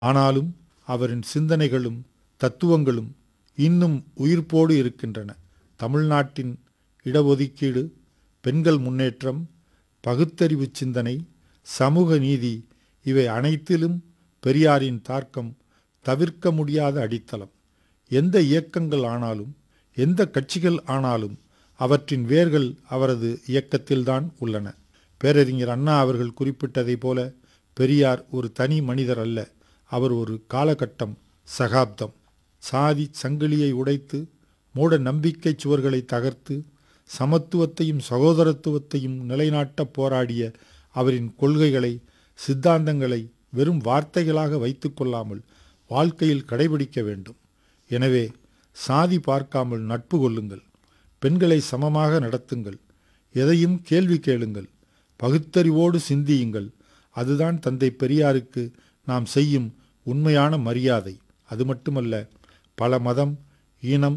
ஆனாலும் அவரின் சிந்தனைகளும் தத்துவங்களும் இன்னும் உயிர்ப்போடு இருக்கின்றன தமிழ்நாட்டின் இடஒதுக்கீடு பெண்கள் முன்னேற்றம் பகுத்தறிவு சிந்தனை சமூக நீதி இவை அனைத்திலும் பெரியாரின் தார்க்கம் தவிர்க்க முடியாத அடித்தளம் எந்த இயக்கங்கள் ஆனாலும் எந்த கட்சிகள் ஆனாலும் அவற்றின் வேர்கள் அவரது இயக்கத்தில்தான் உள்ளன பேரறிஞர் அண்ணா அவர்கள் குறிப்பிட்டதைப் போல பெரியார் ஒரு தனி மனிதர் அல்ல அவர் ஒரு காலகட்டம் சகாப்தம் சாதி சங்கிலியை உடைத்து மூட நம்பிக்கை சுவர்களை தகர்த்து சமத்துவத்தையும் சகோதரத்துவத்தையும் நிலைநாட்ட போராடிய அவரின் கொள்கைகளை சித்தாந்தங்களை வெறும் வார்த்தைகளாக வைத்துக் கொள்ளாமல் வாழ்க்கையில் கடைபிடிக்க வேண்டும் எனவே சாதி பார்க்காமல் நட்பு கொள்ளுங்கள் பெண்களை சமமாக நடத்துங்கள் எதையும் கேள்வி கேளுங்கள் பகுத்தறிவோடு சிந்தியுங்கள் அதுதான் தந்தை பெரியாருக்கு நாம் செய்யும் உண்மையான மரியாதை அது மட்டுமல்ல பல மதம் ஈனம்